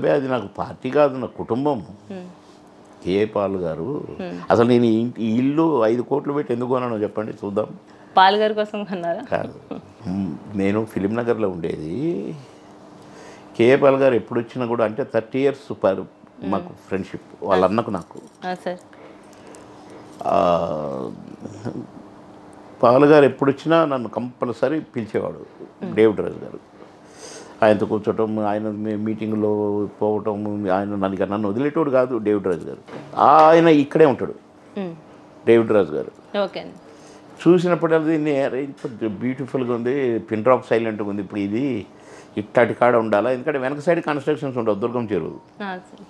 అబ్బాయి అది నాకు పార్టీ కాదు నా కుటుంబం ఉమ్. కేఏ పాల్ గారు అసలు నేను ఈ ఇంటి- ఈ ఇల్లు ఐదు కోట్లు పెట్టి ఎందుకు కొన్నానో చెప్పండి చూద్దాం పాల్ గారి కోసం కొన్నారా కాదు మ్, నేను ఫిలిం నగర్లో ఉండేది కేఏ పాల్ గారు ఎప్పుడు వచ్చినా కూడా అంటే థర్టీ ఇయర్స్ పర్ మాకు ఫ్రెండ్షిప్ వాళ్ళ అన్నకు నాకు ఆ, సార్ ఆ, పాల్ గారు ఎప్పుడు వచ్చినా నన్ను కంపల్సరీ పిలిచేవాడు డేవిడ్ రాజు గారు ఆయనతో కూర్చోటం ఆయన మీ- మీటింగ్లో పోవటం ఆయన నన్ను ఇక నన్ను వదిలేటోడు కాదు డేవిడ్ రాజు గారు ఆయన ఇక్కడే ఉంటాడు ఉమ్. డేవిడ్ రాజు గారు ఓకే అండి చూసినప్పుడు దీన్ని బ్యూటిఫుల్గా ఉంది పిన్ డ్రాప్ సైలెంట్గా ఉంది ఇప్పుడు ఇది ఇట్టాటి కాడ ఉండాలా ఎందుకంటే వెనక సైడ్ కన్స్ట్రక్షన్స్ ఉండవు దుర్గం చెరువు ఆ, సార్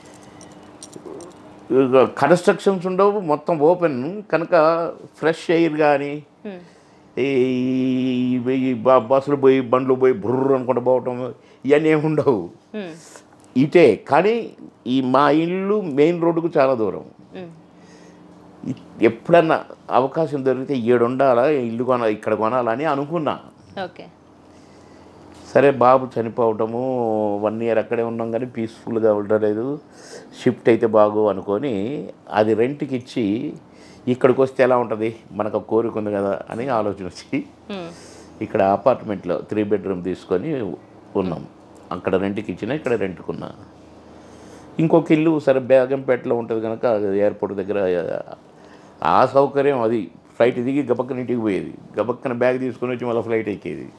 ఇక కన్స్ట్రక్షన్స్ ఉండవు మొత్తం ఓపెన్ కనుక ఫ్రెష్ ఎయిర్ కానీ ఉమ్. ఈ ఈ బ- బస్సులు పోయి బండ్లు పోయి బుర్రు అనుకుంటూ పోవటం ఇవన్నీ ఏమి ఉండవు ఉమ్. ఇటే కానీ ఈ మా ఇల్లు మెయిన్ రోడ్డుకు చాలా దూరం ఉమ్. ఇ- ఎప్పుడన్నా అవకాశం దొరికితే ఈడు ఉండాలా ఇల్లు కొన ఇక్కడ కొనాలని అనుకున్నా ఓకే సరే బాబు చనిపోవటము వన్ ఇయర్ అక్కడే ఉన్నాం కానీ పీస్ఫుల్గా ఉండలేదు షిఫ్ట్ అయితే బాగు అనుకొని అది రెంట్కి ఇచ్చి ఇక్కడికి వస్తే ఎలా ఉంటుంది మనకు ఒక కోరిక ఉంది కదా అని ఆలోచన వచ్చి ఉమ్. ఇక్కడ అపార్ట్మెంట్లో త్రీ బెడ్రూమ్ తీసుకొని ఉన్నాం అక్కడ రెంట్కి ఇచ్చిన ఇక్కడ రెంట్కున్నా ఇంకొక ఇల్లు సరే బేగంపేటలో ఉంటుంది కనుక ఎయిర్పోర్ట్ దగ్గర ఆ సౌకర్యం అది ఫ్లైట్ దిగి గబక్కన ఇంటికి పోయేది గబక్కన బ్యాగ్ తీసుకొని వచ్చి మళ్ళీ ఫ్లైట్ ఎక్కేది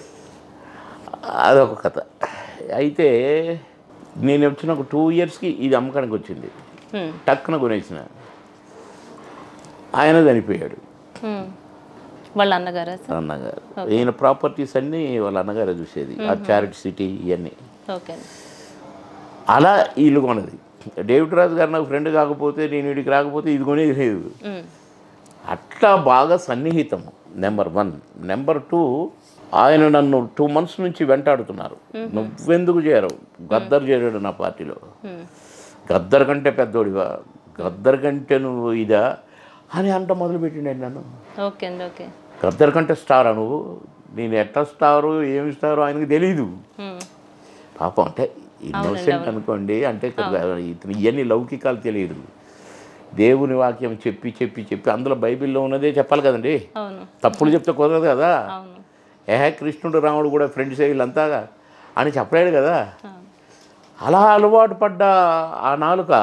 అదొక కథ అయితే నేను వచ్చిన ఒక టూ ఇయర్స్కి ఇది అమ్మకానికి వచ్చింది ఉమ్. టక్కున కొనేసిన ఆయన చనిపోయాడు ఉమ్. వాళ్ళ అన్నగారా సార్ అన్నగారు ఈయన ప్రాపర్టీస్ అన్నీ వాళ్ళ అన్నగారే చూసేది ఆ చారిటీ సిటీ ఇవన్నీ ఓకే అండి అలా ఈ ఇల్లు కొన్నది డేవిడ్ రాజు గారు నాకు ఫ్రెండ్ కాకపోతే నేను వీడికి రాకపోతే ఇది కొనేది లేదు ఉమ్. అట్లా బాగా సన్నిహితం నెంబర్ వన్ నెంబర్ టూ ఆయన నన్ను టూ మంత్స్ నుంచి వెంటాడుతున్నారు నువ్వెందుకు చేరవు గద్దర్ చేరాడు నా పార్టీలో ఉమ్. గద్దర్ కంటే పెద్దోడివా గద్దర్ కంటే నువ్వు ఇదా అని అంట మొదలుపెట్టిండే నన్ను ఓకే అండి ఓకే గద్దర్ కంటే స్టారా నువ్వు నేను ఎట్లా స్టారు ఏమి స్టారు ఆయనకు తెలీదు ఉమ్. పాపం అంటే ఇన్నోసెంట్ అనుకోండి అంటే ఇతను ఇవన్నీ లౌకికాలు తెలియదు దేవుని వాక్యం చెప్పి చెప్పి చెప్పి అందులో బైబిల్లో ఉన్నదే చెప్పాలి కదండి అవును తప్పులు చెప్తే కుదరదు కదా అవును ఏహే కృష్ణుడు రాముడు కూడా ఫ్రెండ్స్ వీళ్ళంతా అని చెప్పలేడు కదా ఆ. అలా అలవాటు పడ్డ ఆ నాలుక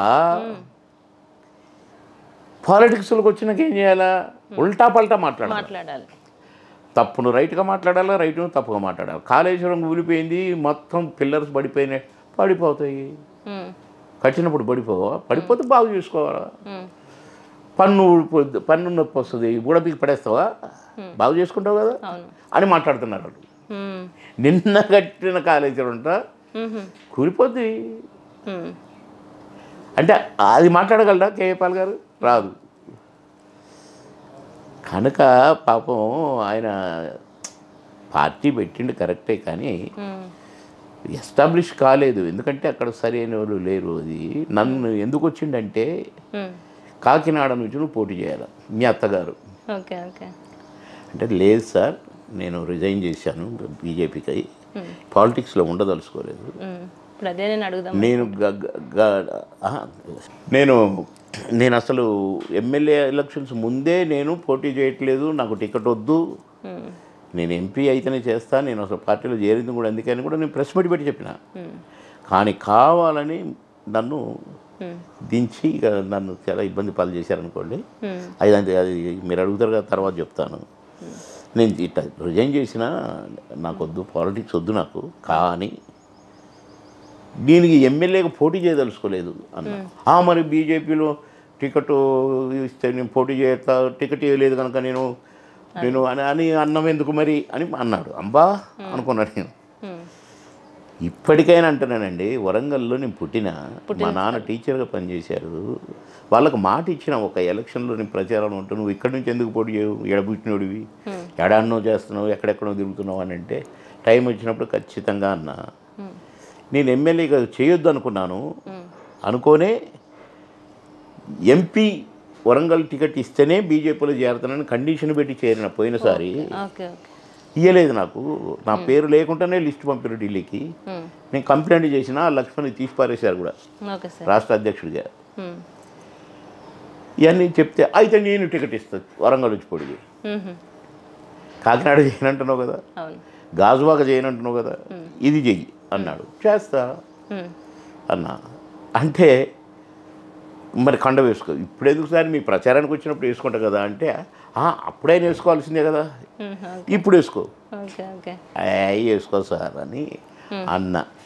పాలిటిక్స్లోకి వచ్చినాక ఏం చేయాలా ఉల్టా పల్టా మాట్లాడాలి మాట్లాడాలి తప్పును రైట్గా మాట్లాడాలా రైట్ను తప్పుగా మాట్లాడాలి కాళేశ్వరం కూలిపోయింది మొత్తం పిల్లర్స్ పడిపోయినాయి పడిపోతాయి ఉమ్. కట్టినప్పుడు పడిపోవా పడిపోతే బాగు చూసుకోవాలా ఉమ్. పన్ను ఊడిపోద్ది పన్ను నొప్పి వస్తుంది బుడపీకి పడేస్తావా బాగు చేసుకుంటావు కదా అవును అని మాట్లాడుతున్నారు వాళ్ళు ఉమ్. నిన్న కట్టిన కాళేశ్వరం అంట ఉహు. కూలిపోద్ది ఉమ్. అంటే అది మాట్లాడగలరా కేఏ పాల్ గారు రాదు కనుక పాపం ఆయన పార్టీ పెట్టిండు కరెక్టే కానీ ఉమ్. ఎస్టాబ్లిష్ కాలేదు ఎందుకంటే అక్కడ సరైన వాళ్ళు లేరు అది నన్ను ఎందుకు వచ్చిండంటే ఉమ్. కాకినాడ నుంచి నువ్వు పోటీ చేయాలి మీ అత్తగారు ఓకే ఓకే అంటే లేదు సార్ నేను రిజైన్ చేశాను బీజేపీకి పాలిటిక్స్లో ఉండదలుచుకోలేదు ఉమ్. ఇప్పుడు అదే నేను అడుగుదాం నేను గ- గ- గ- ఆహా, నేను నేను అసలు ఎమ్మెల్యే ఎలక్షన్స్ ముందే నేను పోటీ చేయట్లేదు నాకు టికెట్ వద్దు ఉమ్. నేను ఎంపీ అయితేనే చేస్తా నేను అసలు పార్టీలో చేరింది కూడా అందుకని కూడా నేను ప్రెస్ మీట్ పెట్టి చెప్పిన ఉమ్. కానీ కావాలని నన్ను ఉమ్. దించి ఇక నన్ను చాలా ఇబ్బంది పాలు చేశారనుకోండి ఉమ్. అది అంతే అది మీరు అడుగుతారు కదా తర్వాత చెప్తాను నేను ఇట్లా రిజైన్ చేసిన నాకు వద్దు పాలిటిక్స్ వద్దు నాకు కానీ దీనికి ఎమ్మెల్యేగా పోటీ చేయదలుచుకోలేదు అన్న "ఆ, మరి బీజేపీలో టికెట్ ఇస్తే నేను పోటీ చేస్తా టికెట్ ఇవ్వలేదు కనుక నేను నేను అని అని అన్నం ఎందుకు మరి అని అన్నాడు అంబా అనుకున్నాను నేను ఉమ్. ఇప్పటికైనా అంటున్నానండి వరంగల్లో నేను పుట్టిన మా నాన్న టీచర్గా పనిచేశారు వాళ్ళకు మాట ఇచ్చిన ఒక ఎలక్షన్లో నేను ప్రచారం ఉంటూ నువ్వు ఇక్కడి నుంచి ఎందుకు పోటీ చేయవు ఎడబుట్టినోడివి ఎడాన్నో చేస్తున్నావు ఎక్కడెక్కడో తిరుగుతున్నావు అని అంటే టైం వచ్చినప్పుడు ఖచ్చితంగా అన్నా ఉమ్. నేను ఎమ్మెల్యేగా చేయొద్దు అనుకున్నాను అనుకోనే ఎంపీ వరంగల్ టికెట్ ఇస్తేనే బీజేపీలో చేరుతానని కండిషన్ పెట్టి చేరిన పోయినసారి ఓకే ఓకే ఇయ్యలేదు నాకు నా పేరు లేకుండానే లిస్ట్ పంపారు ఢిల్లీకి మ్మ్. నేను కంప్లైంట్ చేసిన లక్ష్మణ్ని తీసి పారేశారు కూడా ఓకే సార్ రాష్ట్ర అధ్యక్షుడిగా మ్మ్. ఇవన్నీ చెప్తే అయితే నేను టికెట్ ఇస్తాను వరంగల్ వచ్చి పొడిగి మ్మ్. కాకినాడ చేయనంటున్నావు కదా అవును గాజువాక చేయనంటున్నావు కదా ఇది చెయ్యి అన్నాడు చేస్తా మ్మ్. అన్నా అంటే మరి కండ వేసుకో ఇప్పుడు ఎందుకు సార్ మీ ప్రచారానికి వచ్చినప్పుడు వేసుకుంటా కదా అంటే "ఆ, అప్పుడైనా వేసుకోవాల్సిందే కదా మ్మ్. ఇప్పుడు వేసుకో ఓకే ఓకే అయ్యి వేసుకో సార్ అని అన్న